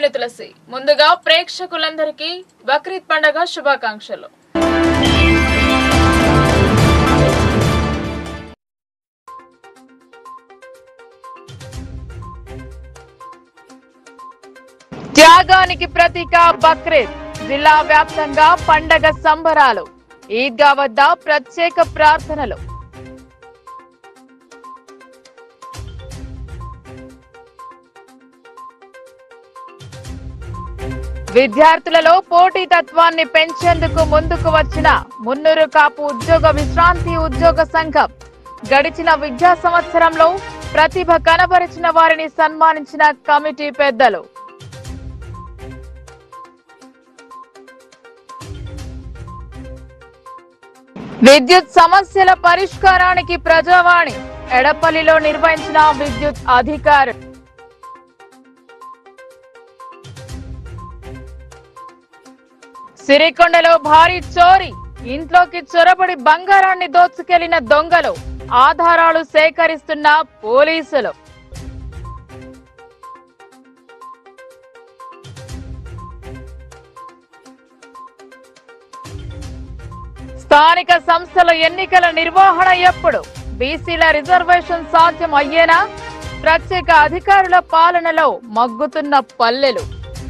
నేను తులసి ముందుగా ప్రేక్షకులందరికీ బక్రీద్ పండగ శుభాకాంక్షలు త్యాగానికి ప్రతీక బక్రీద్ జిల్లా వ్యాప్తంగా పండగ సంబరాలు ఈద్గా వద్ద ప్రత్యేక ప్రార్థనలు విద్యార్థులలో పోటీతత్వాన్ని పెంచేందుకు ముందుకు వచ్చిన మున్నూరు కాపు ఉద్యోగ విశ్రాంతి ఉద్యోగ సంఘం గడిచిన విద్యా సంవత్సరంలో ప్రతిభ కనబరిచిన వారిని సన్మానించిన కమిటీ పెద్దలు విద్యుత్ సమస్యల పరిష్కారానికి ప్రజావాణి ఎడపల్లిలో నిర్వహించిన విద్యుత్ అధికారులు సిరికొండలో భారీ చోరీ ఇంట్లోకి చొరబడి బంగారాన్ని దోచుకెళ్లిన దొంగలు ఆధారాలు సేకరిస్తున్న పోలీసులు స్థానిక సంస్థల ఎన్నికల నిర్వహణ ఎప్పుడు బీసీల రిజర్వేషన్ సాధ్యం అయ్యేనా ప్రత్యేక అధికారుల పాలనలో మగ్గుతున్న పల్లెలు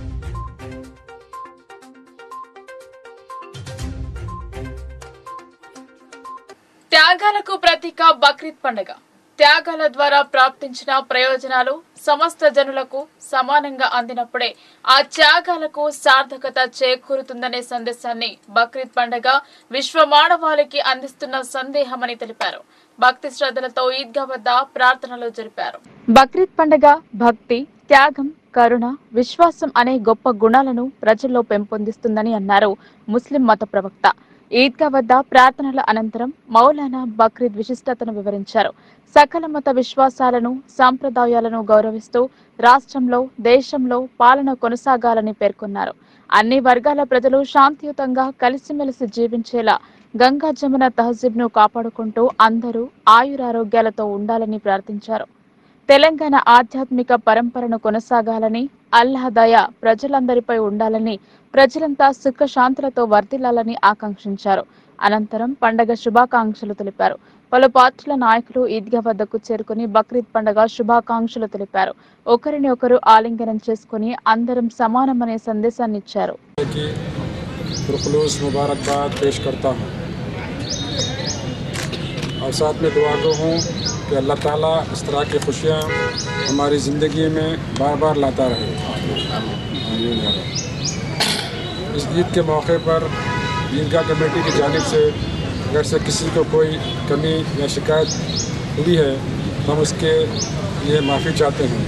త్యాగాలకు ప్రతీక బక్రీద్ పండుగ త్యాగాల ద్వారా ప్రాప్తించిన ప్రయోజనాలు సమస్త జనులకు సమానంగా అందినప్పుడే ఆ త్యాగాలకు సార్థకత చేకూరుతుందనే సందేశాన్ని బక్రీద్ పండుగ విశ్వ మానవాళికి అందిస్తున్న సందేహమని తెలిపారు భక్తి శ్రద్ధలతో ఈద్గా వద్ద ప్రార్థనలు జరిపారు బక్రీద్ పండుగ భక్తి త్యాగం కరుణ విశ్వాసం అనే గొప్ప గుణాలను ప్రజల్లో పెంపొందిస్తుందని అన్నారు ముస్లిం మత ప్రవక్త ఈద్గా వద్ద ప్రార్థనల అనంతరం మౌలానా బక్రీద్ విశిష్టతను వివరించారు సకల మత విశ్వాసాలను సాంప్రదాయాలను గౌరవిస్తూ రాష్ట్రంలో దేశంలో పాలన కొనసాగాలని పేర్కొన్నారు అన్ని వర్గాల ప్రజలు శాంతియుతంగా కలిసిమెలిసి జీవించేలా గంగా జమున తహజీబ్ ను కాపాడుకుంటూ అందరూ ఆయురారోగ్యాలతో ఉండాలని ప్రార్థించారు తెలంగాణ ఆధ్యాత్మిక పరంపరను కొనసాగాలని అల్లాహ్ దయ ప్రజలందరిపై ఉండాలని ప్రజలంతా సుఖ శాంతులతో వర్ధిల్లాలని ఆకాంక్షించారు అనంతరం పండగ శుభాకాంక్షలు తెలిపారు పలు పార్టీల నాయకులు ఈద్గా వద్దకు చేరుకుని బక్రీద్ పండగ శుభాకాంక్షలు తెలిపారు ఒకరిని ఒకరు ఆలింగనం చేసుకుని అందరం సమానమనే సందేశాన్ని ఇచ్చారు की पुरखलूस मुबारकबाद पेश करता हूँ और साथ में दुआ गो हूँ कि अल्लाह ताला इस तरह की खुशियाँ हमारी ज़िंदगी में बार बार लाता रहे आमीन या रब। इस ईद के मौके पर ईदगाह कमेटी की जानब से अगर से किसी को कोई कमी या शिकायत हुई है तो हम उसके लिए माफ़ी चाहते हैं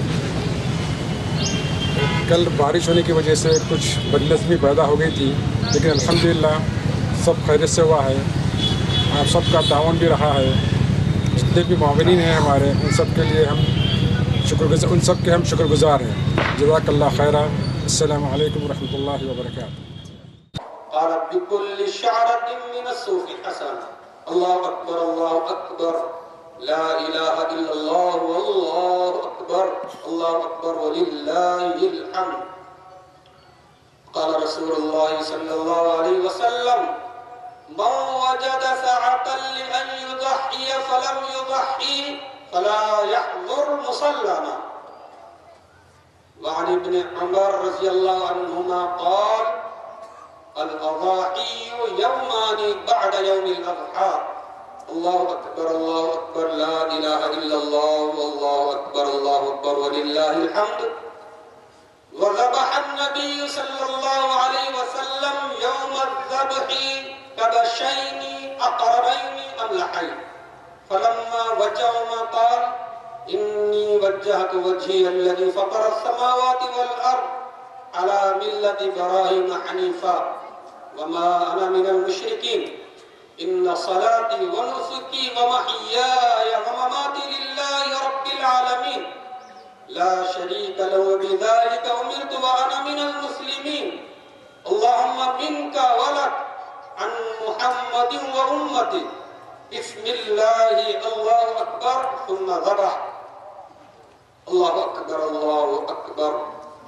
कल बारिश होने की वजह से कुछ बदनज़मी पैदा हो गई थी लेकिन अल्हम्दुलिल्लाह सब खैरियत से हुआ है आप सबका तावन भी रहा है जितने भी माविन हैं हमारे उन सब के लिए हम शुक्रगुजार उन सब के हम शुक्रगुजार हैं जजाकल्ला खैरा अस्सलाम वालेकुम रहमतुल्लाहि व बरकातहू قال بكل شعرة من الصوف حسنة الله أكبر الله أكبر لا إله إلا الله والله أكبر الله أكبر ولله الحمد قال رسول الله صلى الله عليه وسلم من وجد سعة لأن يضحي فلم يضحي فلا يحضر مصلنا وعن ابن عمر رضي الله عنهما قال الأضاحي يومان بعد يوم الأضحى الله أكبر الله أكبر لا إله إلا الله والله أكبر الله أكبر ولله الحمد وذبح النبي صلى الله عليه وسلم يوم الذبح كبشين أقربين أملحين فلما وجههما قال إني وجهت وجهي الذي فطر السماوات والأرض على ملة إبراهيم حنيفا وما أنا من المشركين إن صلاتي ونسكي ومحياي ومماتي لله رب العالمين لا شريك له بذلك أمرت وأنا من المسلمين اللهم منك ولك عن محمد وأمته بسم الله الله أكبر ثم ذبح الله أكبر الله أكبر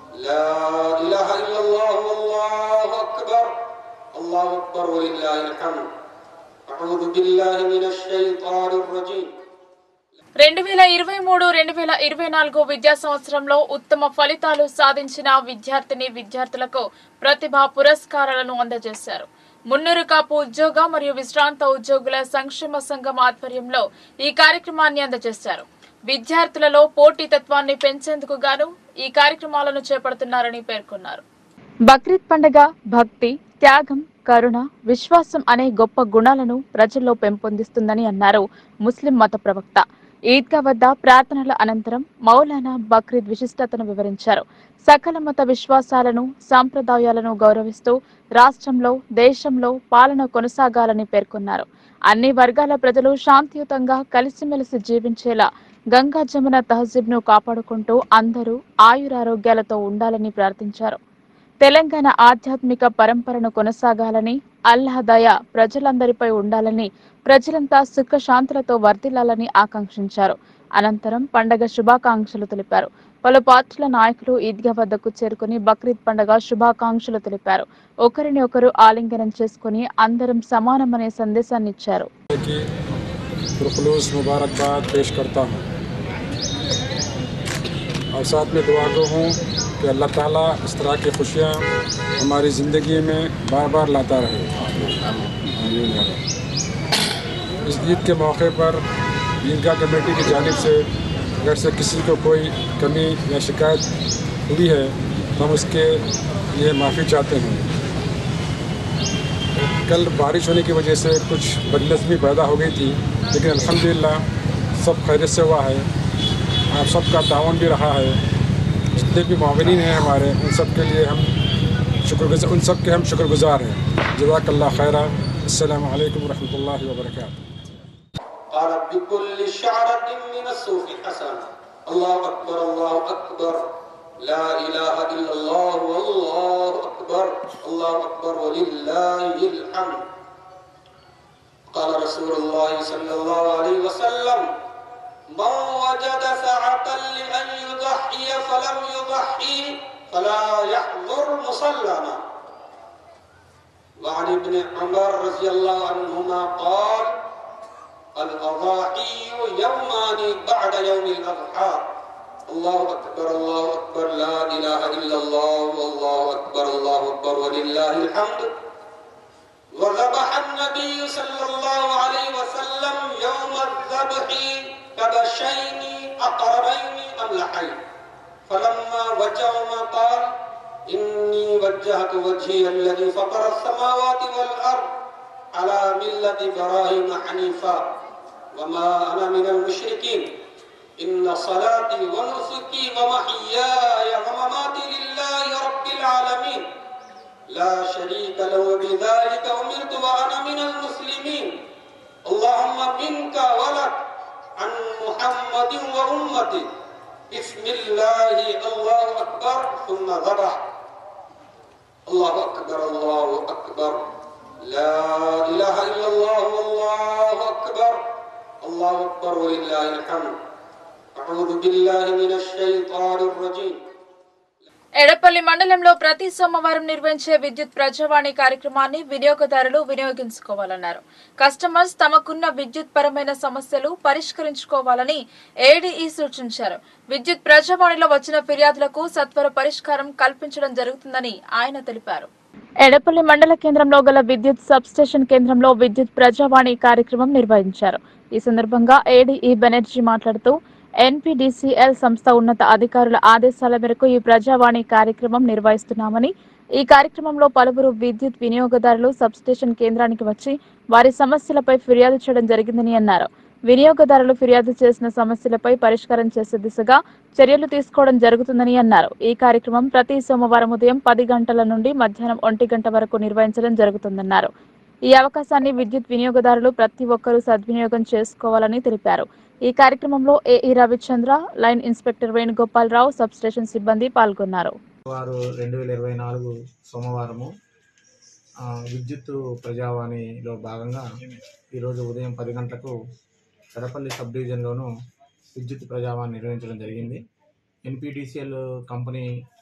لا إله إلا الله والله أكبر الله أكبر ولله الحمد أعوذ بالله من الشيطان الرجيم రెండు వేల ఇరవై మూడు రెండు వేల ఇరవై నాలుగు విద్యా సంవత్సరంలో ఉత్తమ ఫలితాలు సాధించిన విద్యార్థిని విద్యార్థులకు ప్రతిభా పురస్కారాలను అందజేశారు మున్నూరు కాపు ఉద్యోగ మరియు విశ్రాంత ఉద్యోగుల సంక్షేమ సంఘం ఆధ్వర్యంలో ఈ కార్యక్రమాన్ని అందజేశారు విద్యార్థులలో పోటీతత్వాన్ని పెంచేందుకు గాను ఈ కార్యక్రమాలను చేపడుతున్నారని పేర్కొన్నారు బక్రీద్ పండుగ భక్తి త్యాగం కరుణ విశ్వాసం అనే గొప్ప గుణాలను ప్రజల్లో పెంపొందిస్తుందని అన్నారు ముస్లిం మత ప్రవక్త ఈద్గా వద్ద ప్రార్థనల అనంతరం మౌలానా బక్రీద్ విశిష్టతను వివరించారు సకల మత విశ్వాసాలను సాంప్రదాయాలను గౌరవిస్తూ రాష్ట్రంలో దేశంలో పాలన కొనసాగాలని పేర్కొన్నారు అన్ని వర్గాల ప్రజలు శాంతియుతంగా కలిసిమెలిసి జీవించేలా గంగా జమున తహజీబ్ ను కాపాడుకుంటూ అందరూ ఆయురారోగ్యాలతో ఉండాలని ప్రార్థించారు తెలంగాణ ఆధ్యాత్మిక పరంపరను కొనసాగాలని అల్లాహ్ దయ ప్రజలందరిపై ఉండాలని ప్రజలంతా సుఖ శాంతులతో వర్ధిల్లాలని ఆకాంక్షించారు అనంతరం పండగ శుభాకాంక్షలు తెలిపారు పలు పార్టీల నాయకులు ఈద్గా వద్దకు చేరుకుని బక్రీద్ పండగ శుభాకాంక్షలు తెలిపారు ఒకరిని ఒకరు ఆలింగనం చేసుకుని అందరం సమానమనే సందేశాన్ని ఇచ్చారు की पुरखलूस मुबारकबाद पेश करता हूँ और साथ में दुआ गो हूँ कि अल्लाह ताला इस तरह की खुशियाँ हमारी ज़िंदगी में बार बार लाता रहे आमीन या रब। इस ईद के मौके पर ईदगाह कमेटी की जानब से अगर से किसी को कोई कमी या शिकायत हुई है तो हम उसके लिए माफ़ी चाहते हैं कल बारिश होने की वजह से कुछ बदनज़मी पैदा हो गई थी लेकिन अल्हम्दुलिल्लाह सब खैरियत से हुआ है आप सबका तावन भी रहा है जितने भी माविन हैं हमारे उन सब के लिए हम शुक्रगुजार उन सब के हम शुक्रगुजार हैं जजाकल्ला खैरा अस्सलाम वालेकुम रहमतुल्लाहि व बरकातहू قال بكل شعرة من الصوف حسنة الله أكبر الله أكبر لا إله إلا الله والله أكبر الله أكبر ولله الحمد قال رسول الله صلى الله عليه وسلم من وجد سعة لأن يضحي فلم يضحي فلا يحضر مصلنا وعن ابن عمر رضي الله عنهما قال الأضاحي يومان بعد يوم الأضحى الله أكبر الله أكبر لا إله إلا الله والله أكبر الله أكبر ولله الحمد وذبح النبي صلى الله عليه وسلم يوم الذبح كبشين أقربين أملحين فلما وجههما قال إني وجهت وجهي الذي فطر السماوات والأرض على ملة إبراهيم حنيفا وما أنا من المشركين إن صلاتي ونسكي ومحياي ومماتي لله رب العالمين لا شريك له بذلك أمرت وأنا من المسلمين اللهم منك ولك عن محمد وأمتي بسم الله الله أكبر ثم ذبح الله أكبر الله أكبر لا إله إلا الله والله أكبر الله أكبر ولله الحمد أعوذ بالله من الشيطان الرجيم ఎడపల్లి మండలంలో ప్రతి సోమవారం నిర్వహించే విద్యుత్ ప్రజావాణి కార్యక్రమాన్ని వినియోగదారులు వినియోగించుకోవాలన్నారు కస్టమర్స్ తమకున్న విద్యుత్ పరమైన సమస్యలు పరిష్కరించుకోవాలని ఏడీఈ సూచించారు విద్యుత్ ప్రజావాణిలో వచ్చిన ఫిర్యాదులకు సత్వర పరిష్కారం కల్పించడం జరుగుతుందని ఆయన తెలిపారు ఎడపల్లి మండల కేంద్రంలో గల విద్యుత్ సబ్ స్టేషన్ కేంద్రంలో విద్యుత్ ప్రజావాణి కార్యక్రమం నిర్వహించారు ఈ సందర్భంగా ఏడీఈ బెనర్జీ మాట్లాడుతూ ఎన్పీడీసీఎల్ సంస్థ ఉన్నత అధికారుల ఆదేశాల మేరకు ఈ ప్రజావాణి కార్యక్రమం నిర్వహిస్తున్నామని ఈ కార్యక్రమంలో పలువురు విద్యుత్ వినియోగదారులు సబ్స్టేషన్ కేంద్రానికి వచ్చి వారి సమస్యలపై ఫిర్యాదు చేయడం జరిగిందని అన్నారు వినియోగదారులు ఫిర్యాదు చేసిన సమస్యలపై పరిష్కారం చేసే దిశగా చర్యలు తీసుకోవడం జరుగుతుందని అన్నారు ఈ కార్యక్రమం ప్రతి సోమవారం ఉదయం పది గంటల నుండి మధ్యాహ్నం ఒంటి గంట వరకు నిర్వహించడం జరుగుతుందన్నారు ఈ అవకాశాన్ని విద్యుత్ వినియోగదారులు ప్రతి ఒక్కరూ సద్వినియోగం చేసుకోవాలని తెలిపారు ఈ కార్యక్రమంలో AE Ravichandra line inspector Venugopalarao substation సిబ్బంది పాల్గొన్నారు వారు రెండు వేల ఇరవై నాలుగు సోమవారము ఆ, విద్యుత్ ప్రజావాణిలో భాగంగా ఈరోజు ఉదయం పది గంటలకు కడపల్లి సబ్ డివిజన్లోను విద్యుత్ ప్రజావాణి నిర్వహించడం జరిగింది ఎన్పిటిసిఎల్ కంపెనీ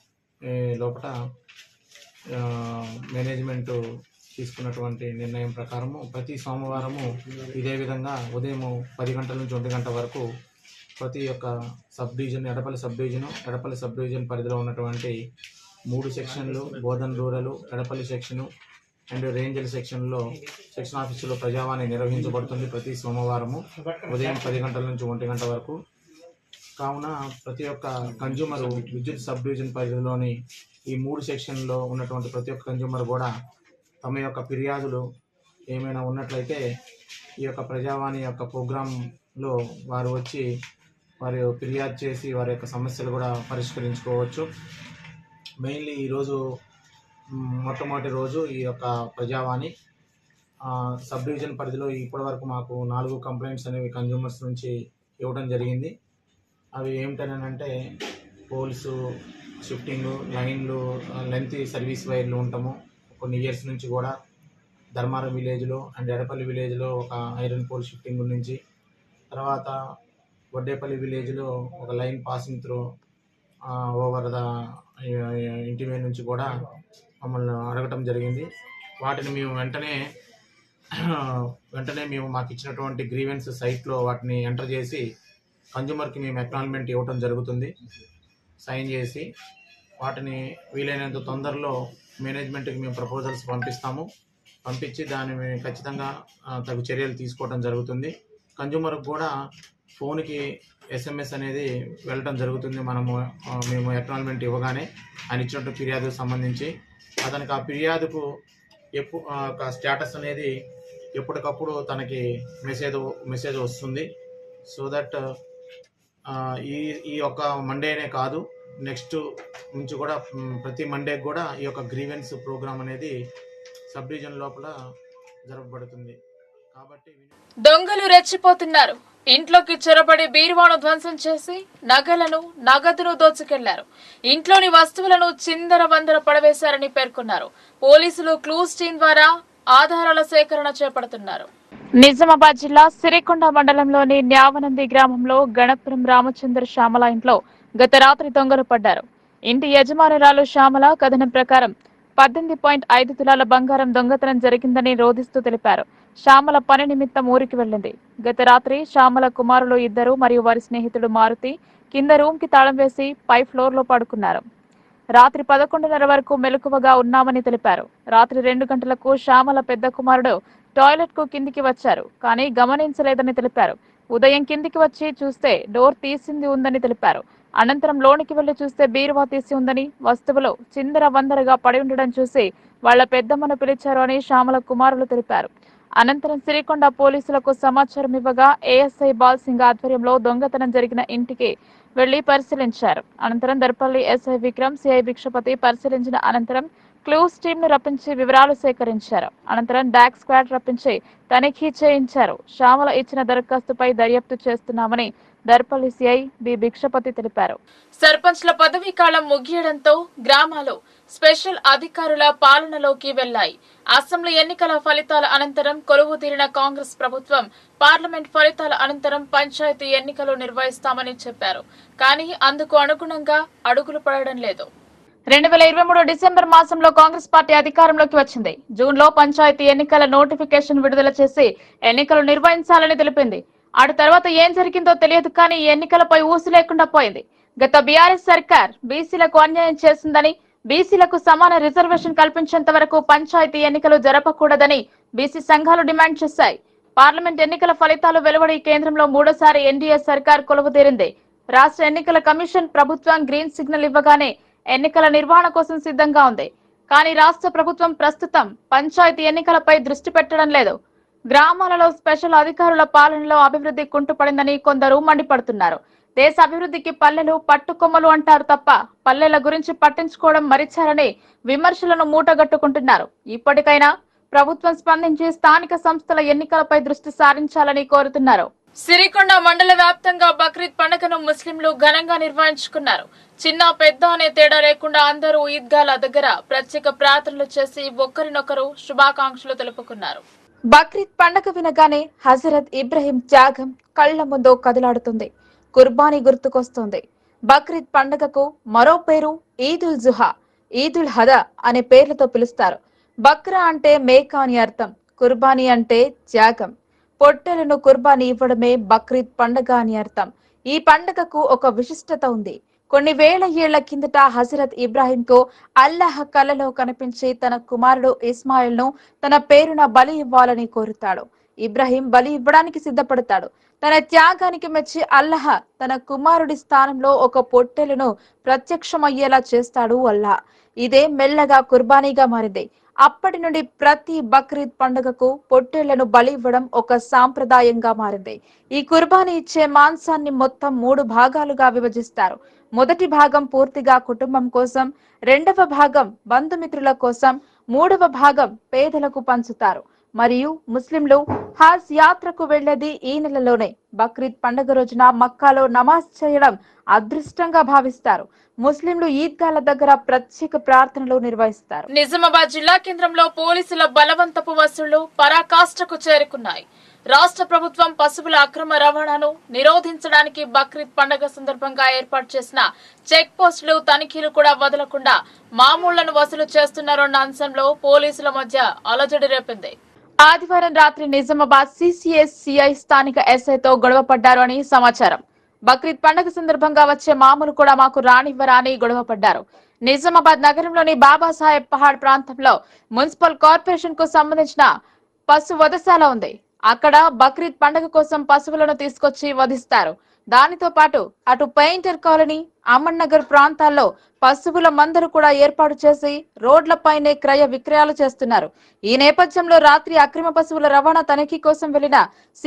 ఏ, లోపల ఆ, మేనేజ్మెంట్ తీసుకున్నటువంటి నిర్ణయం ప్రకారము ప్రతి సోమవారము ఇదే విధంగా ఉదయం పది గంటల నుంచి ఒంటి గంట వరకు ప్రతి ఒక్క sub division Edapalli sub division Edapalli sub division పరిధిలో ఉన్నటువంటి మూడు సెక్షన్లు Bodhan rural Edapalli section and Renjal సెక్షన్లో సెక్షన్ ఆఫీసులో ప్రజావాణి నిర్వహించబడుతుంది ప్రతి సోమవారము ఉదయం పది గంటల నుంచి ఒంటి గంట వరకు కావున ప్రతి ఒక్క కన్జ్యూమర్ విద్యుత్ సబ్ డివిజన్ పరిధిలోని ఈ మూడు సెక్షన్లో ఉన్నటువంటి ప్రతి ఒక్క కన్జ్యూమర్ కూడా తమ యొక్క ఫిర్యాదులు ఏమైనా ఉన్నట్లయితే ఈ యొక్క ప్రజావాణి యొక్క ప్రోగ్రాంలో వారు వచ్చి వారు ఫిర్యాదు చేసి వారి యొక్క సమస్యలు కూడా పరిష్కరించుకోవచ్చు మెయిన్లీ ఈరోజు మ్, మొట్టమొదటి రోజు ఈ యొక్క ప్రజావాణి ఆ, సబ్ డివిజన్ పరిధిలో ఇప్పటివరకు మాకు నాలుగు కంప్లైంట్స్ అనేవి కన్జ్యూమర్స్ నుంచి ఇవ్వడం జరిగింది అవి ఏమిటనంటే పోల్స్ షిఫ్టింగ్ లైన్లు లెంత్ సర్వీస్ వైర్లు ఉండటము కొన్ని ఇయర్స్ నుంచి కూడా ధర్మారం విలేజ్లో అండ్ ఎడపల్లి విలేజ్లో ఒక ఐరన్ పోల్ షిఫ్టింగ్ నుంచి తర్వాత వడ్డేపల్లి విలేజ్లో ఒక line passing through over the ఇంటి మీద నుంచి కూడా మమ్మల్ని అడగటం జరిగింది వాటిని మేము వెంటనే వెంటనే మేము మాకు ఇచ్చినటువంటి గ్రీవెన్స్ సైట్లో వాటిని ఎంటర్ చేసి కన్జ్యూమర్కి మేము అక్నాలజ్మెంట్ ఇవ్వటం జరుగుతుంది సైన్ చేసి వాటిని వీలైనంత తొందరలో మేనేజ్మెంట్కి మేము ప్రపోజల్స్ పంపిస్తాము పంపించి దాన్ని మేము ఖచ్చితంగా ఆ, తగు చర్యలు తీసుకోవడం జరుగుతుంది కన్జ్యూమర్కి కూడా ఫోన్కి ఎస్ఎంఎస్ అనేది వెళ్ళటం జరుగుతుంది మనము ఆ, మేము అక్నాలజ్మెంట్ ఇవ్వగానే ఆయన ఇచ్చినట్టు ఫిర్యాదుకు సంబంధించి అతనికి ఆ ఫిర్యాదుకు ఎప్పు ఆ యొక్క స్టేటస్ అనేది ఎప్పటికప్పుడు తనకి మెసేజ్ మెసేజ్ వస్తుంది సో దట్ ఈ ఈ యొక్క మండేనే కాదు నెక్స్ట్ నుంచి కూడా మ్, ప్రతి మండే కూడా ఈ యొక్క గ్రీవెన్స్ ప్రోగ్రామ్ అనేది సబ్ డివిజన్ లోపల జరపబడుతుంది కాబట్టి దొంగలు రెచ్చిపోతున్నారు ఇంట్లోకి చొరబడి బీరువాను ధ్వంసం చేసి నగలను నగదును దోచుకెళ్లారు ఇంట్లోని వస్తువులను చిందర వందర పడవేశారని పేర్కొన్నారు పోలీసులు క్లూస్ టీం ద్వారా ఆధారాల సేకరణ చేపడుతున్నారు నిజామాబాద్ జిల్లా సిరికొండ మండలంలోని న్యావనంది గ్రామంలో గణపురం రామచంద్ర శ్యామల ఇంట్లో గత రాత్రి దొంగలు పడ్డారు ఇంటి యజమానురాలు శ్యామల కథనం ప్రకారం పద్దెనిమిది పాయింట్ ఐదు తులాల బంగారం దొంగతనం జరిగిందని రోధిస్తూ తెలిపారు శ్యామల పని నిమిత్తం ఊరికి వెళ్ళింది గత రాత్రి శ్యామల కుమారులు ఇద్దరు మరియు వారి స్నేహితుడు మారుతి కింద రూమ్ కి తాళం వేసి పై ఫ్లోర్ లో పడుకున్నారు రాత్రి పదకొండున్నర వరకు మెలకువగా ఉన్నామని తెలిపారు రాత్రి రెండు గంటలకు శ్యామల పెద్ద కుమారుడు టాయిలెట్ కు కిందికి వచ్చారు కానీ గమనించలేదని తెలిపారు ఉదయం కిందికి వచ్చి చూస్తే డోర్ తీసింది ఉందని తెలిపారు అనంతరం లోనికి వెళ్లి చూస్తే బీరువా తీసి ఉందని వస్తువులు చిందర వందరగా పడి ఉండడం చూసి వాళ్ల పెద్దమ్మను పిలిచారు అని శ్యామల కుమారులు తెలిపారు అనంతరం సిరికొండ పోలీసులకు సమాచారం ఇవ్వగా ఏఎస్ఐ బాల్ సింగ్ ఆధ్వర్యంలో దొంగతనం జరిగిన ఇంటికి వెళ్లి పరిశీలించారు అనంతరం దర్పల్లి ఎస్ఐ విక్రమ్ సిఐ భిక్షపతి పరిశీలించిన అనంతరం క్లూస్ టీమ్ ను రప్పించి వివరాలు సేకరించారు అనంతరం డాక్ స్క్వాడ్ రప్పించి తనిఖీ చేయించారు శ్యామల ఇచ్చిన దరఖాస్తుపై దర్యాప్తు చేస్తున్నామని దర్పల్లి సిఐ బి భిక్షపతి తెలిపారు సర్పంచ్ల పదవీ కాలం ముగియడంతో గ్రామాలు స్పెషల్ అధికారుల పాలనలోకి వెళ్లాయి అసెంబ్లీ ఎన్నికల ఫలితాల అనంతరం కొలువు తీరిన కాంగ్రెస్ ప్రభుత్వం పార్లమెంట్ ఫలితాల అనంతరం పంచాయతీ ఎన్నికలు నిర్వహిస్తామని చెప్పారు కానీ అందుకు అనుగుణంగా అడుగులు పడడం లేదు రెండు వేల ఇరవై మూడు డిసెంబర్ మాసంలో కాంగ్రెస్ పార్టీ అధికారంలోకి వచ్చింది జూన్ లో పంచాయతీ ఎన్నికల నోటిఫికేషన్ విడుదల చేసి ఎన్నికలు నిర్వహించాలని తెలిపింది ఆడు తర్వాత ఏం జరిగిందో తెలియదు కానీ ఈ ఎన్నికలపై ఊసు లేకుండా పోయింది గత బీఆర్ఎస్ సర్కార్ బీసీలకు అన్యాయం చేసిందని బీసీలకు సమాన రిజర్వేషన్ కల్పించేంత వరకు పంచాయతీ ఎన్నికలు జరపకూడదని బీసీ సంఘాలు డిమాండ్ చేశాయి పార్లమెంట్ ఎన్నికల ఫలితాలు వెలువడి కేంద్రంలో మూడోసారి ఎన్డీఏ సర్కార్ కొలువుతీరింది రాష్ట్ర ఎన్నికల కమిషన్ ప్రభుత్వం గ్రీన్ సిగ్నల్ ఇవ్వగానే ఎన్నికల నిర్వహణ కోసం సిద్ధంగా ఉంది కానీ రాష్ట్ర ప్రభుత్వం ప్రస్తుతం పంచాయతీ ఎన్నికలపై దృష్టి పెట్టడం లేదు గ్రామాలలో స్పెషల్ అధికారుల పాలనలో అభివృద్ధి కుంటుపడిందని కొందరు మండిపడుతున్నారు దేశ అభివృద్ధికి పల్లెలు పట్టుకొమ్మలు అంటారు తప్ప పల్లెల గురించి పట్టించుకోవడం మరిచారని విమర్శలను మూటగట్టుకుంటున్నారు ఇప్పటికైనా ప్రభుత్వం స్పందించి స్థానిక సంస్థల ఎన్నికలపై దృష్టి సారించాలని కోరుతున్నారు సిరికొండ మండల వ్యాప్తంగా బక్రీద్ పండుగను ముస్లింలు ఘనంగా నిర్వహించుకున్నారు చిన్న పెద్ద అనే తేడా లేకుండా అందరూ ఈద్గాల దగ్గర ప్రత్యేక ప్రార్థనలు చేసి ఒక్కరినొకరు శుభాకాంక్షలు తెలుపుకున్నారు బక్రీద్ పండగ వినగానే హజరత్ ఇబ్రహీం త్యాగం కళ్ల ముందు కదలాడుతుంది కుర్బానీ గుర్తుకొస్తుంది బక్రీద్ పండుగకు మరో పేరు ఈదుల్ జుహా ఈదుల్ హదా అనే పేర్లతో పిలుస్తారు బక్రా అంటే మేక అని అర్థం కుర్బానీ అంటే త్యాగం పొట్టెలను కుర్బానీ ఇవ్వడమే బక్రీద్ పండుగ అని అర్థం ఈ పండుగకు ఒక విశిష్టత ఉంది కొన్ని వేల ఏళ్ల కిందట హజరత్ ఇబ్రాహింకు అల్లాహ్ కలలో కనిపించి తన కుమారుడు ఇస్మాయిల్ ను తన పేరున బలి ఇవ్వాలని కోరుతాడు ఇబ్రాహిం బలి ఇవ్వడానికి సిద్ధపడతాడు తన త్యాగానికి మెచ్చి అల్లహ తన కుమారుడి స్థానంలో ఒక పొట్టెలను ప్రత్యక్షమయ్యేలా చేస్తాడు అల్లాహ్ ఇదే మెల్లగా కుర్బానీగా మారింది అప్పటి నుండి ప్రతి బక్రీద్ పండుగకు పొట్టేళ్లను బలి ఇవ్వడం ఒక సాంప్రదాయంగా మారింది ఈ కుర్బానీ ఇచ్చే మాంసాన్ని మొత్తం మూడు భాగాలుగా విభజిస్తారు మొదటి భాగం పూర్తిగా కుటుంబం కోసం రెండవ భాగం బంధుమిత్రుల కోసం మూడవ భాగం పేదలకు పంచుతారు మరియు ముస్లింలు హాజ్ యాత్రకు వెళ్లేది ఈ నెలలోనే బక్రీద్ పండుగ రోజున మక్కాలో నమాజ్ చేయడం అదృష్టంగా భావిస్తారు ముస్లింలు ఈద్గాల దగ్గర ప్రత్యేక ప్రార్థనలు నిర్వహిస్తారు నిజామాబాద్ జిల్లా కేంద్రంలో పోలీసుల బలవంతపు వసూళ్లు పరాకాష్ఠకు చేరుకున్నాయి రాష్ట్ర ప్రభుత్వం పశువుల అక్రమ రవాణాను నిరోధించడానికి బక్రీద్ పండుగ సందర్భంగా ఏర్పాటు చేసిన చెక్ పోస్టులు తనిఖీలు కూడా వదలకుండా మామూళ్లను వసూలు చేస్తున్నారన్న అంశంలో పోలీసుల మధ్య అలజడి రేపింది ఆదివారం రాత్రి నిజామాబాద్ సిసిఎస్ సిఐ స్థానిక ఎస్ఐతో గొడవ పడ్డారు అని సమాచారం బక్రీద్ పండుగ సందర్భంగా వచ్చే మామూలు కూడా మాకు రానివ్వరా అని గొడవ పడ్డారు నిజామాబాద్ నగరంలోని బాబాసాహెబ్ పహాడ్ ప్రాంతంలో మున్సిపల్ కార్పొరేషన్ కు సంబంధించిన పశు వధశాల ఉంది అక్కడ బక్రీద్ పండుగ కోసం పశువులను తీసుకొచ్చి వధిస్తారు దానితో పాటు అటు పెయింటర్ కాలనీ అమన్ నగర్ ప్రాంతాల్లో పశువుల మందరు కూడా ఏర్పాటు చేసి రోడ్లపైనే క్రయ విక్రయాలు చేస్తున్నారు ఈ నేపథ్యంలో రాత్రి అక్రమ పశువుల రవాణా తనిఖీ కోసం వెళ్లిన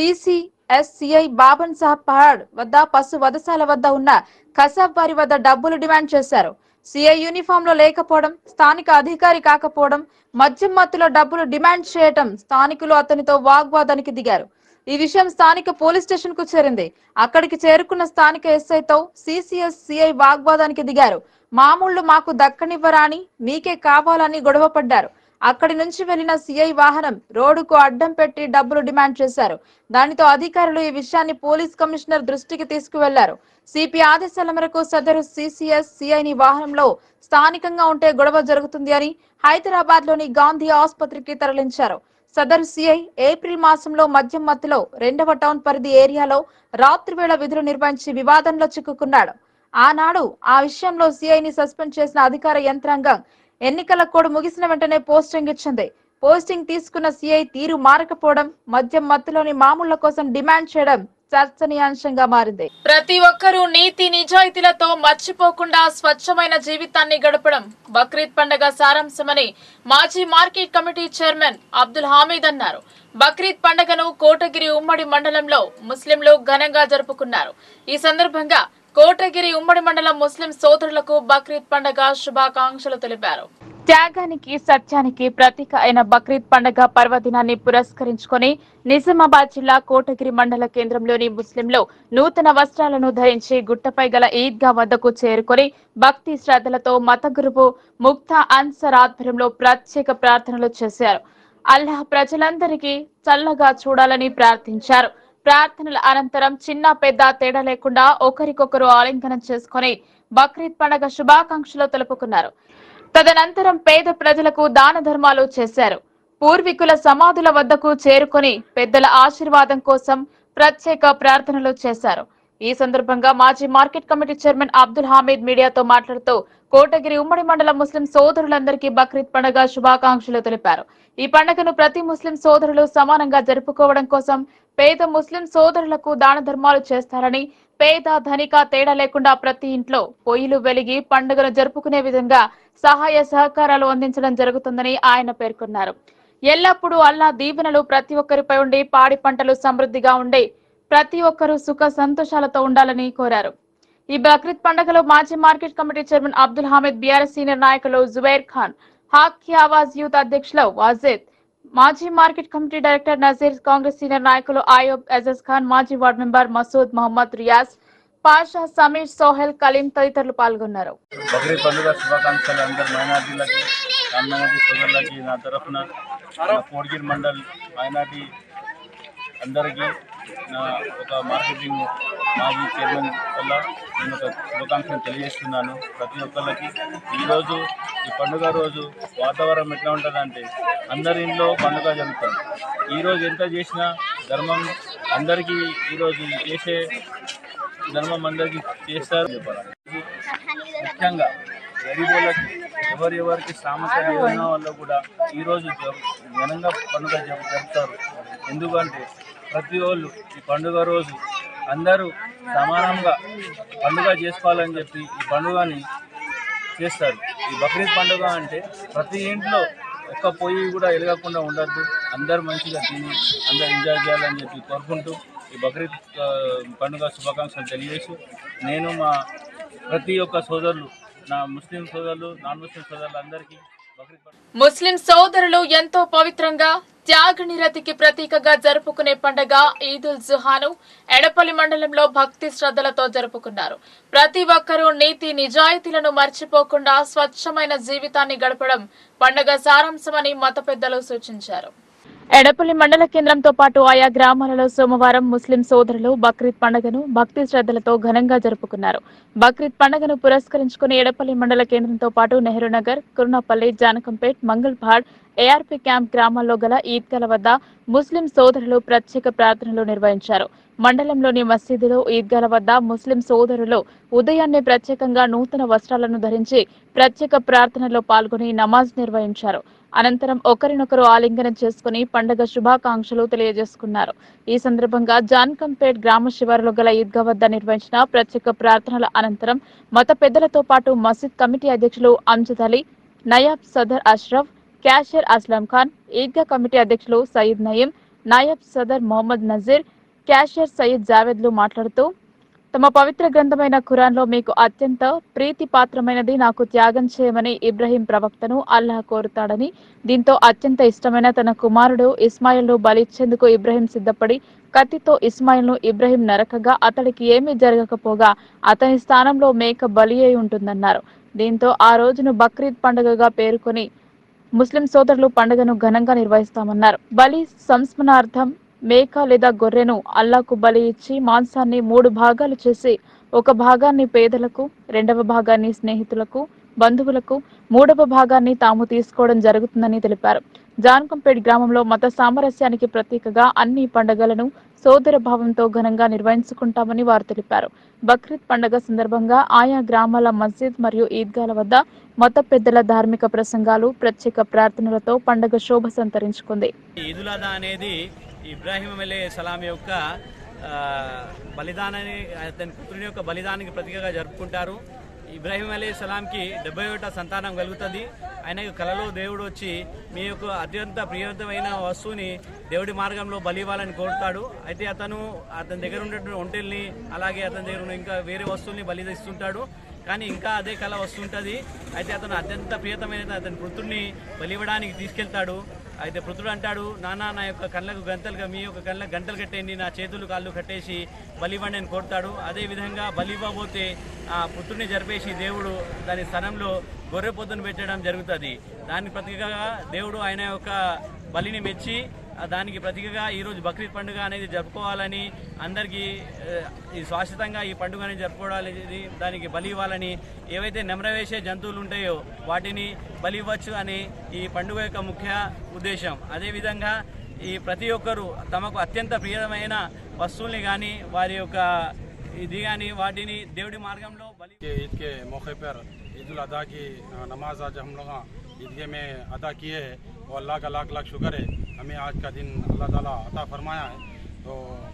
సిసిఎస్సిఐ బాబన్ సాహబ్ పహాడ్ వద్ద పశు వధశాల వద్ద ఉన్న కసాబ్ వారి వద్ద డబ్బులు డిమాండ్ చేశారు సిఐ యూనిఫామ్ లో లేకపోవడం స్థానిక అధికారి కాకపోవడం మద్యం మత్తులో డబ్బులు డిమాండ్ చేయటం స్థానికులు అతనితో వాగ్వాదానికి దిగారు ఈ విషయం స్థానిక పోలీస్ స్టేషన్ కు చేరింది అక్కడికి చేరుకున్న స్థానిక ఎస్ఐతో సిసిఎస్ సిఐ వాగ్వాదానికి దిగారు మామూళ్లు మాకు దక్కనివ్వరా అని మీకే కావాలని గొడవ పడ్డారు అక్కడి నుంచి వెళ్లిన సిఐ వాహనం రోడ్డుకు అడ్డం పెట్టి డబ్బులు డిమాండ్ చేశారు దానితో అధికారులు ఈ విషయాన్ని పోలీస్ కమిషనర్ దృష్టికి తీసుకువెళ్లారు సిపి ఆదేశాల మేరకు సదరు సిసిఎస్ సిఐని వాహనంలో స్థానికంగా ఉంటే గొడవ జరుగుతుంది అని హైదరాబాద్ లోని గాంధీ ఆసుపత్రికి తరలించారు సదరు సిఐ ఏప్రిల్ మాసంలో మద్యం మత్తులో రెండవ టౌన్ పరిధి ఏరియాలో రాత్రివేళ విధులు నిర్వహించి వివాదంలో చిక్కుకున్నాడు ఆనాడు ఆ విషయంలో సిఐని సస్పెండ్ చేసిన అధికార యంత్రాంగం ఎన్నికల కోడ్ ముగిసిన వెంటనే పోస్టింగ్ ఇచ్చింది పోస్టింగ్ తీసుకున్న సిఐ తీరు మారకపోవడం మద్యం మత్తులోని మామూళ్ల కోసం డిమాండ్ చేయడం చర్చనీయాంశంగా మారింది ప్రతి ఒక్కరూ నీతి నిజాయితీలతో మర్చిపోకుండా స్వచ్ఛమైన జీవితాన్ని గడపడం బక్రీద్ పండుగ సారాంశమని మాజీ market committee chairman Abdul Hameed అన్నారు బక్రీద్ పండుగను కోటగిరి ఉమ్మడి మండలంలో ముస్లింలు ఘనంగా జరుపుకున్నారు ఈ సందర్భంగా కోటగిరి ఉమ్మడి మండలం ముస్లిం సోదరులకు బక్రీద్ పండుగ శుభాకాంక్షలు తెలిపారు త్యాగానికి సత్యానికి ప్రతీక అయిన బక్రీద్ పండుగ పర్వదినాన్ని పురస్కరించుకొని నిజామాబాద్ జిల్లా కోటగిరి మండల కేంద్రంలోని ముస్లింలు నూతన వస్త్రాలను ధరించి గుట్టపై గల ఈద్గా వద్దకు చేరుకొని భక్తి శ్రద్ధలతో మత గురువు ముక్తా అన్సర్ ఆధ్వర్యంలో ప్రత్యేక ప్రార్థనలు చేశారు అల్లాహ్ ప్రజలందరికీ చల్లగా చూడాలని ప్రార్థించారు ప్రార్థనల అనంతరం చిన్న పెద్ద తేడా లేకుండా ఒకరికొకరు ఆలింగనం చేసుకుని బక్రీద్ పండుగ శుభాకాంక్షలు తెలుపుకున్నారు తదనంతరం పేద ప్రజలకు దాన ధర్మాలు చేశారు పూర్వీకుల సమాధుల వద్దకు చేరుకొని పెద్దల ఆశీర్వాదం కోసం ప్రత్యేక ప్రార్థనలు చేశారు ఈ సందర్భంగా మాజీ market committee chairman Abdul Hameed మీడియాతో మాట్లాడుతూ కోటగిరి ఉమ్మడి మండల ముస్లిం సోదరులందరికీ బక్రీద్ పండుగ శుభాకాంక్షలు తెలిపారు ఈ పండుగను ప్రతి ముస్లిం సోదరులు సమానంగా జరుపుకోవడం కోసం పేద ముస్లిం సోదరులకు దాన ధర్మాలు చేస్తారని పేద ధనిక తేడా లేకుండా ప్రతి ఇంట్లో పొయ్యిలు వెలిగి పండుగను జరుపుకునే విధంగా సహాయ సహకారాలు అందించడం జరుగుతుందని ఆయన పేర్కొన్నారు ఎల్లప్పుడూ అల్లా దీవెనలు ప్రతి ఒక్కరిపై ఉండి పాడి పంటలు సమృద్ధిగా ఉండి ప్రతి ఒక్కరూ సుఖ సంతోషాలతో ఉండాలని కోరారు ఈ బక్రీద్ పండుగలో మాజీ market committee chairman Abdul Hameed BRS senior నాయకులు జుబైర్ ఖాన్ హాకీ ఆవాజ్ యూత్ అధ్యక్షులు వాజేద్ మాజీ market committee director Nazeer Congress senior నాయకులు ఆయోబ్ ఎజజ్ ఖాన్ మాజీ వార్డు మెంబర్ మసూద్ మహమ్మద్ రియాజ్ పాషా సమీర్ సోహెల్ కలీం తదితరులు పాల్గొన్నారు బక్రీద్ పండుగ శుభాకాంక్షలు అందరు మైనార్టీలకి మైనార్టీ సోదరులకి నా తరఫున నా కోడిగిరి మండల్ మైనార్టీ అందరికీ నా ఒక మార్కెటింగ్ మాజీ చైర్మన్ వల్ల నేను ఒక శుభాకాంక్షలు తెలియజేస్తున్నాను ప్రతి ఒక్కళ్ళకి ఈరోజు ఈ పండుగ రోజు వాతావరణం ఎట్లా ఉంటుందంటే అందరి ఇంట్లో పండుగ జరుగుతుంది ఈరోజు ఎంత చేసినా ధర్మం అందరికీ ఈరోజు చేసే ధర్మం అందరికీ చేస్తారు ముఖ్యంగా గరీబులకి ఎవరెవరికి సామర్థ్యం ఉన్న వాళ్ళు కూడా ఈరోజు జరు- ఘనంగా పండుగ జరు- జరుపుతారు ఎందుకంటే ప్రతి వాళ్ళు ఈ పండుగ రోజు అందరూ సమానంగా పండుగ చేసుకోవాలని చెప్పి ఈ పండుగని చేస్తారు ఈ బక్రీద్ పండుగ అంటే ప్రతి ఇంట్లో ఒక్క పొయ్యి కూడా వెలగకుండా ఉండద్దు అందరు మంచిగా తిని అందరు ఎంజాయ్ చేయాలని చెప్పి కోరుకుంటూ ఈ బక్రీద్ ఆ, పండుగ శుభాకాంక్షలు తెలియజేసి నేను మా ప్రతి ఒక్క సోదరులు నా ముస్లిం సోదరులు నాన్ ముస్లిం సోదరులు అందరికీ బక్రీద్ పండుగ ముస్లిం సోదరులు ఎంతో పవిత్రంగా త్యాగ నిరతికి ప్రతీకగా జరుపుకునే పండగ ఈద్ ఉల్ జుహాను ఎడపల్లి మండలంలో భక్తి శ్రద్ధలతో జరుపుకున్నారు ప్రతి ఒక్కరూ నీతి నిజాయితీలను మర్చిపోకుండా స్వచ్ఛమైన జీవితాన్ని గడపడం పండగ సారాంశమని మత పెద్దలు సూచించారు ఎడపల్లి మండల కేంద్రంతో పాటు ఆయా గ్రామాలలో సోమవారం ముస్లిం సోదరులు బక్రీద్ పండుగను భక్తి శ్రద్ధలతో ఘనంగా జరుపుకున్నారు బక్రీద్ పండుగను పురస్కరించుకుని ఎడపల్లి మండల కేంద్రంతో పాటు నెహ్రూ నగర్ కురునపల్లి జానకంపేట్ మంగళపాడ్ ఏఆర్పీ క్యాంప్ గ్రామాల్లో గల ఈద్గాల వద్ద ముస్లిం సోదరులు ప్రత్యేక ప్రార్థనలు నిర్వహించారు మండలంలోని మసీదులో ఈద్గాల వద్ద ముస్లిం సోదరులు ఉదయాన్నే ప్రత్యేకంగా నూతన వస్త్రాలను ధరించి ప్రత్యేక ప్రార్థనలో పాల్గొని నమాజ్ నిర్వహించారు అనంతరం ఒకరినొకరు ఆలింగనం చేసుకుని పండగ శుభాకాంక్షలు తెలియజేసుకున్నారు ఈ సందర్భంగా జాన్కంపేట్ గ్రామ శివారులో గల ఈద్గా వద్ద నిర్వహించిన ప్రత్యేక ప్రార్థనల అనంతరం మత పెద్దలతో పాటు మసీద్ కమిటీ అధ్యక్షులు అంజద్ అలీ నయాబ్ సదర్ అష్రఫ్ క్యాషియర్ అస్లాం ఖాన్ ఈద్గా కమిటీ అధ్యక్షులు సయీద్ నయీం నాయబ్ సదర్ మొహమ్మద్ నజీర్ క్యాషియర్ సయీద్ జావేద్లు మాట్లాడుతూ తమ పవిత్ర గ్రంథమైన ఖురాన్లో మీకు అత్యంత ప్రీతి పాత్రమైనది నాకు త్యాగం చేయమని ఇబ్రహీం ప్రవక్తను అల్లాహ్ కోరుతాడని దీంతో అత్యంత ఇష్టమైన తన కుమారుడు ఇస్మాయిల్ను బలిచ్చేందుకు ఇబ్రహీం సిద్ధపడి కత్తితో ఇస్మాయిల్ను ఇబ్రహీం నరకగా అతడికి ఏమీ జరగకపోగా అతని స్థానంలో మేక బలి అయి ఉంటుందన్నారు దీంతో ఆ రోజును బక్రీద్ పండుగగా పేర్కొని ముస్లిం సోదరులు పండుగను ఘనంగా నిర్వహిస్తామన్నారు బలి సంస్మరణార్థం మేక లేదా గొర్రెను అల్లాకు బలి ఇచ్చి మాంసాన్ని మూడు భాగాలు చేసి ఒక భాగాన్ని పేదలకు రెండవ భాగాన్ని స్నేహితులకు బంధువులకు మూడవ భాగాన్ని తాము తీసుకోవడం జరుగుతుందని తెలిపారు జాన్కంపేట్ గ్రామంలో మత సామరస్యానికి ప్రతీకగా అన్ని పండుగలను సోదర భావంతో ఘనంగా నిర్వహించుకుంటామని వారు తెలిపారు బక్రీద్ పండుగ సందర్భంగా ఆయా గ్రామాల మస్జిద్ మరియు ఈద్గాల వద్ద మత పెద్దల ధార్మిక ప్రసంగాలు ప్రత్యేక ప్రార్థనలతో పండుగ శోభ సంతరించుకుంది ఈదుల్ అదా అనేది ఇబ్రాహీం అలే సలాం యొక్క ఆ, బలిదానాన్ని అతని పుత్రుని యొక్క బలిదానానికి ప్రతీకగా జరుపుకుంటారు ఇబ్రాహీం అలీ సలాంకి డెబ్బై ఒకట సంతానం కలుగుతుంది ఆయన కలలో దేవుడు వచ్చి మీ యొక్క అత్యంత ప్రియమైన వస్తువుని దేవుడి మార్గంలో బలి ఇవ్వాలని కోరుతాడు అయితే అతను అతని దగ్గర ఉన్నటువంటి ఒంటెల్ని అలాగే అతని దగ్గర ఉన్న ఇంకా వేరే వస్తువుల్ని బలి ఇస్తుంటాడు కానీ ఇంకా అదే కళ వస్తుంటుంది అయితే అతను అత్యంత ప్రియతమైన అతని పుత్రుడిని బలి ఇవ్వడానికి తీసుకెళ్తాడు అయితే పుత్రుడు అంటాడు నాన్న నా యొక్క కళ్ళకు గంటలుగా మీ యొక్క కళ్ళకు గంటలు కట్టేయండి నా చేతులు కాళ్ళు కట్టేసి బలి ఇవ్వండి అని కోరుతాడు అదే విధంగా బలి ఇవ్వబోతే ఆ పుత్రుడిని జరిపేసి దేవుడు దాని స్థానంలో గొర్రె పొద్దును పెట్టడం జరుగుతుంది దాని ప్రతీకగా దేవుడు ఆయన యొక్క బలిని మెచ్చి ఆ దానికి ప్రతీకగా ఈరోజు బక్రీద్ పండుగ అనేది జరుపుకోవాలని అందరికీ ఆ, ఈ శాశ్వతంగా ఈ పండుగని జరుపుకోవాలని దానికి బలి ఇవ్వాలని ఏవైతే నెమరవేసే జంతువులు ఉంటాయో వాటిని బలి ఇవ్వచ్చు అని ఈ పండుగ యొక్క ముఖ్య ఉద్దేశం అదేవిధంగా ఈ ప్రతి ఒక్కరూ తమకు అత్యంత ప్రియమైన వస్తువుల్ని కానీ వారి యొక్క ఇది కానీ వాటిని దేవుడి మార్గంలో బలి के ईद के मौके पर ईद उल अदा की अ, नमाज आज हम लोग ईदगाह में अदा किए हैं और अल्लाह का लाख लाख शुक्र है हमें आज का दिन अल्लाह ताला अता फरमाया है तो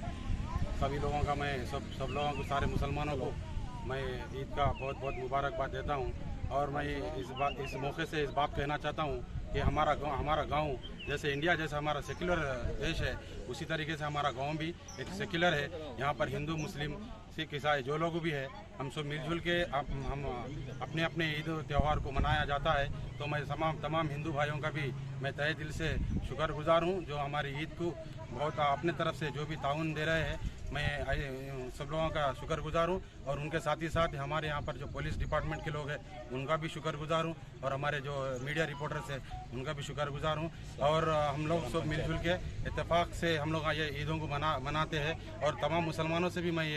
सभी लोगों का मैं सब सब लोगों को सारे मुसलमानों को मैं ईद का बहुत बहुत मुबारकबाद देता हूँ और मैं इस बात इस मौके से इस बात कहना चाहता हूँ कि हमारा गांव हमारा गांव जैसे इंडिया जैसा हमारा सेक्युलर देश है उसी तरीके से हमारा गांव भी एक सेक्युलर है यहाँ पर हिंदू मुस्लिम सिख ईसाई जो लोग भी है हम सब मिलजुल के आप, हम अपने अपने ईद त्यौहार को मनाया जाता है तो मैं तमाम तमाम हिंदू भाइयों का भी मैं तहे दिल से शुक्रगुजार हूँ जो हमारी ईद को बहुत अपने तरफ से जो भी ताउन दे रहे हैं मैं आई- सब लोगों का शुक्रगुजार हूँ और उनके साथ ही साथ हमारे यहाँ पर जो पुलिस डिपार्टमेंट के लोग हैं उनका भी शुक्रगुजार हूँ और हमारे जो मीडिया रिपोर्टर्स हैं उनका भी शुक्रगुजार हूँ और अ, हम लोग सब मिलजुल के इत्तेफाक से हम लोग ये ईदों को मना मनाते हैं और तमाम मुसलमानों से भी मैं ये गुजारिश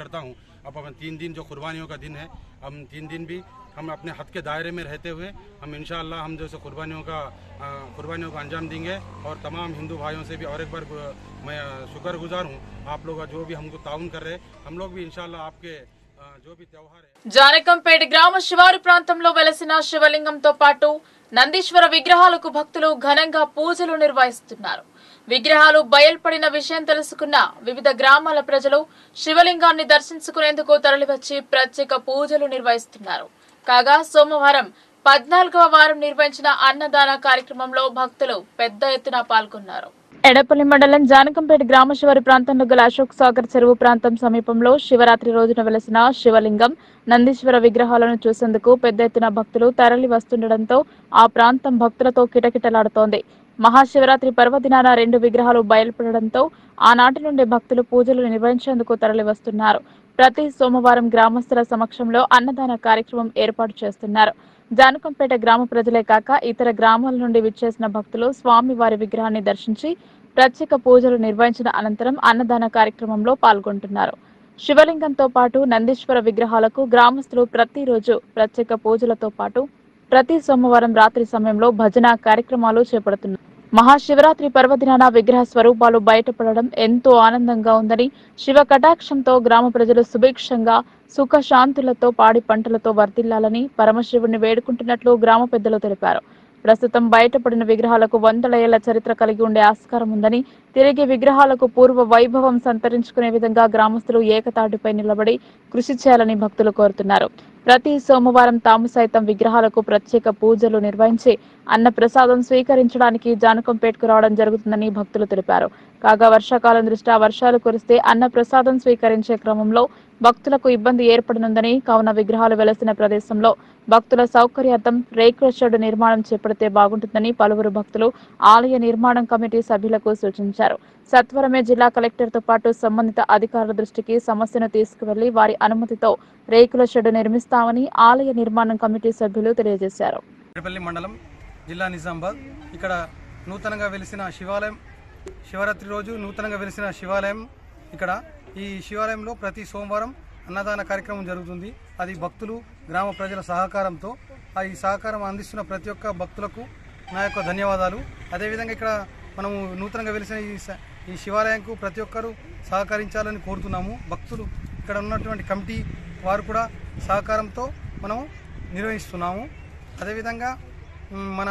करता हूँ अब अपन तीन दिन जो कुर्बानियों का दिन है हम तीन दिन भी हम अपने हद के दायरे में रहते हुए हम इंशाअल्लाह हम जैसे कुर्बानियों का अ, कुर्बानियों का अंजाम देंगे और तमाम हिंदू भाइयों से भी और एक बार अ, मैं शुक्र गुजार हूँ आप लोग जो भी हमको ताउन कर रहे हैं हम लोग भी इंशाअल्लाह आपके अ, जो भी त्यौहार है జానకంపేట గ్రామ శివారు ప్రాంతంలో వెలసిన శివలింగంతో పాటు నందీశ్వర విగ్రహాలకు భక్తులు ఘనంగా పూజలు నిర్వహిస్తున్నారు విగ్రహాలు బయల్పడిన విషయం తెలుసుకున్న వివిధ గ్రామాల ప్రజలు శివలింగాన్ని దర్శించుకునేందుకు తరలివచ్చి ప్రత్యేక పూజలు నిర్వహిస్తున్నారు కాగా సోమవారం పద్నాలుగవ వారం నిర్వహించిన అన్నదాన కార్యక్రమంలో భక్తులు పెద్ద ఎత్తున పాల్గొన్నారు ఎడపల్లి మండలం జానకంపేట గ్రామ శివారి ప్రాంతంలో గల అశోక్ సాగర్ చెరువు ప్రాంతం సమీపంలో శివరాత్రి రోజున వెలసిన శివలింగం నందీశ్వర విగ్రహాలను చూసేందుకు పెద్ద ఎత్తున భక్తులు తరలి వస్తుండటంతో ఆ ప్రాంతం భక్తులతో కిటకిటలాడుతోంది మహాశివరాత్రి పర్వదినాన రెండు విగ్రహాలు బయలుపడడంతో ఆనాటి నుండి భక్తులు పూజలు నిర్వహించేందుకు తరలి వస్తున్నారు ప్రతి సోమవారం గ్రామస్తుల సమక్షంలో అన్నదాన కార్యక్రమం ఏర్పాటు చేస్తున్నారు జానకంపేట గ్రామ ప్రజలే కాక ఇతర గ్రామాల నుండి విచ్చేసిన భక్తులు స్వామి వారి విగ్రహాన్ని దర్శించి ప్రత్యేక పూజలు నిర్వహించిన అనంతరం అన్నదాన కార్యక్రమంలో పాల్గొంటున్నారు శివలింగంతో పాటు నందీశ్వర విగ్రహాలకు గ్రామస్తులు ప్రతిరోజు ప్రత్యేక పూజలతో పాటు ప్రతి సోమవారం రాత్రి సమయంలో భజన కార్యక్రమాలు చేపడుతున్నారు మహాశివరాత్రి పర్వదినాన విగ్రహ స్వరూపాలు బయటపడడం ఎంతో ఆనందంగా ఉందని శివ కటాక్షంతో గ్రామ ప్రజలు సుభిక్షంగా సుఖ శాంతులతో పాడి పంటలతో వర్ధిల్లాలని పరమశివుడిని వేడుకుంటున్నట్లు గ్రామ పెద్దలు తెలిపారు ప్రస్తుతం బయటపడిన విగ్రహాలకు వందల ఏళ్ల చరిత్ర కలిగి ఉండే ఆస్కారం ఉందని తిరిగి విగ్రహాలకు పూర్వ వైభవం సంతరించుకునే విధంగా గ్రామస్తులు ఏకతాటిపై నిలబడి కృషి చేయాలని భక్తులు కోరుతున్నారు ప్రతి సోమవారం తాము సైతం విగ్రహాలకు ప్రత్యేక పూజలు నిర్వహించి అన్న ప్రసాదం స్వీకరించడానికి జానకంపేటకు రావడం జరుగుతుందని భక్తులు తెలిపారు కాగా వర్షాకాలం దృష్ట్యా వర్షాలు కురిస్తే అన్న ప్రసాదం స్వీకరించే క్రమంలో భక్తులకు ఇబ్బంది ఏర్పడనుందని కావున విగ్రహాలు వెలసిన ప్రదేశంలో భక్తుల సౌకర్యార్థం రేకుల షెడ్ నిర్మాణం చేపడితే బాగుంటుందని పలువురు భక్తులు ఆలయ నిర్మాణం కమిటీ సభ్యులకు సూచించారు సత్వరమే జిల్లా కలెక్టర్తో పాటు సంబంధిత అధికారుల దృష్టికి సమస్యను తీసుకువెళ్లి వారి అనుమతితో రేకుల షెడ్ నిర్మిస్తామని ఆలయ నిర్మాణం కమిటీ సభ్యులు తెలియజేశారు పేరుపల్లి మండలం జిల్లా నిజామాబాద్ ఇక్కడ నూతనంగా వెలిసిన శివాలయం శివరాత్రి రోజు నూతనంగా వెలిసిన శివాలయం ఇక్కడ ఈ శివాలయంలో ప్రతి సోమవారం అన్నదాన కార్యక్రమం జరుగుతుంది అది భక్తులు గ్రామ ప్రజల సహకారంతో ఆ ఈ సహకారం అందిస్తున్న ప్రతి ఒక్క భక్తులకు నా యొక్క ధన్యవాదాలు అదేవిధంగా ఇక్కడ మనము నూతనంగా వెలిసిన ఈ స- ఈ శివాలయంకు ప్రతి ఒక్కరూ సహకరించాలని కోరుతున్నాము భక్తులు ఇక్కడ ఉన్నటువంటి కమిటీ వారు కూడా సహకారంతో మనము నిర్వహిస్తున్నాము అదేవిధంగా మ్, మన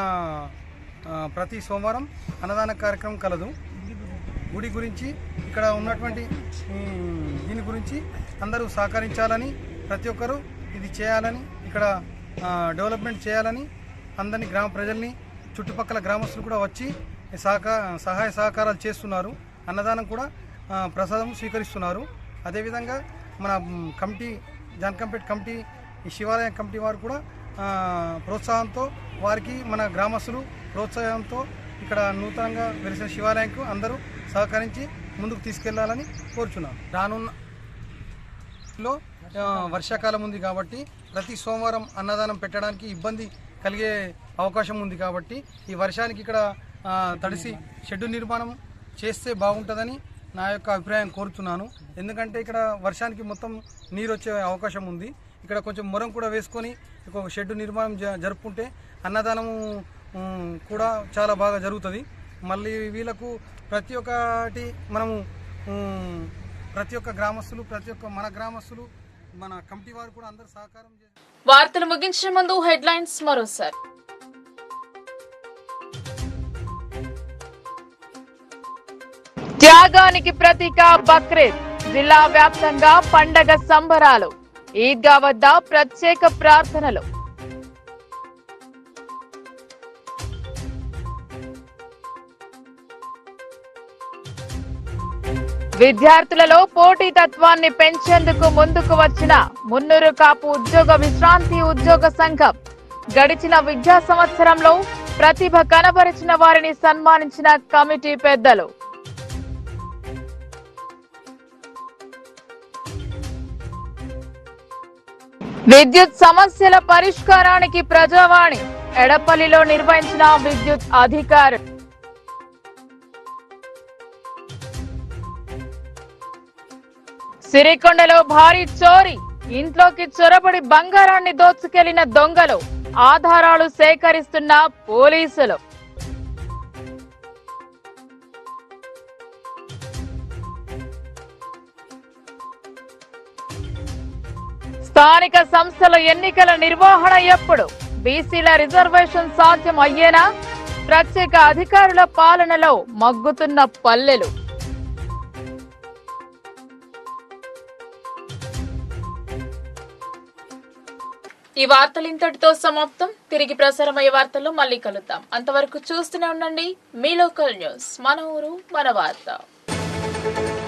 ఆ, ప్రతి సోమవారం అన్నదాన కార్యక్రమం కలదు గుడి గురించి ఇక్కడ ఉన్నటువంటి మ్, దీని గురించి అందరూ సహకరించాలని ప్రతి ఒక్కరూ ఇది చేయాలని ఇక్కడ ఆ, డెవలప్మెంట్ చేయాలని అందరినీ గ్రామ ప్రజల్ని చుట్టుపక్కల గ్రామస్తులు కూడా వచ్చి సహకా సహాయ సహకారాలు చేస్తున్నారు అన్నదానం కూడా ఆ, ప్రసాదం స్వీకరిస్తున్నారు అదేవిధంగా మన మ్, కమిటీ జాన్కంపేట్ కమిటీ ఈ శివాలయం కమిటీ వారు కూడా ఆ, ప్రోత్సాహంతో వారికి మన గ్రామస్తులు ప్రోత్సాహంతో ఇక్కడ నూతనంగా వెలిసిన శివాలయంకు అందరూ సహకరించి ముందుకు తీసుకెళ్లాలని కోరుచున్నాను రానున్న లో ఆ, వర్షాకాలం ఉంది కాబట్టి ప్రతి సోమవారం అన్నదానం పెట్టడానికి ఇబ్బంది కలిగే అవకాశం ఉంది కాబట్టి ఈ వర్షానికి ఇక్కడ ఆ, తడిసి షెడ్డు నిర్మాణం చేస్తే బాగుంటుందని నా యొక్క అభిప్రాయం కోరుతున్నాను ఎందుకంటే ఇక్కడ వర్షానికి మొత్తం నీరు వచ్చే అవకాశం ఉంది ఇక్కడ కొంచెం మొరం కూడా వేసుకొని ఒక షెడ్డు నిర్మాణం జ- జరుపుకుంటే అన్నదానము ఉమ్, కూడా చాలా బాగా జరుగుతుంది మళ్ళీ వీళ్ళకు ప్రతి ఒక్కటి మనము ఉమ్, ప్రతి ఒక్క గ్రామస్తులు ప్రతి ఒక్క మన గ్రామస్తులు మన కమిటీ వారు కూడా అందరూ సహకారం చేసి వార్తలు ముగించే ముందు హెడ్లైన్స్ మరోసారి త్యాగానికి ప్రతీక బక్రీద్ జిల్లా వ్యాప్తంగా పండగ సంబరాలు ఈద్గా వద్ద ప్రత్యేక ప్రార్థనలు విద్యార్థులలో పోటీతత్వాన్ని పెంచేందుకు ముందుకు వచ్చిన మున్నూరు కాపు ఉద్యోగ విశ్రాంతి ఉద్యోగ సంఘం గడిచిన విద్యా సంవత్సరంలో ప్రతిభ కనబరిచిన వారిని సన్మానించిన కమిటీ పెద్దలు విద్యుత్ సమస్యల పరిష్కారానికి ప్రజావాణి ఎడపల్లిలో నిర్వహించిన విద్యుత్ అధికారులు సిరికొండలో భారీ చోరీ ఇంట్లోకి చొరబడి బంగారాన్ని దోచుకెళ్లిన దొంగలు ఆధారాలు సేకరిస్తున్న పోలీసులు స్థానిక సంస్థల ఎన్నికల నిర్వహణ ఎప్పుడు బీసీల రిజర్వేషన్ సాధ్యం అయ్యేనా ప్రత్యేక అధికారుల పాలనలో మగ్గుతున్న పల్లెలు ఈ వార్తలు ఇంతటితో సమాప్తం తిరిగి ప్రసారమయ్యే వార్తల్లో మళ్ళీ కలుద్దాం అంతవరకు చూస్తూనే ఉండండి మీ లోకల్ న్యూస్ మన ఊరు మన వార్త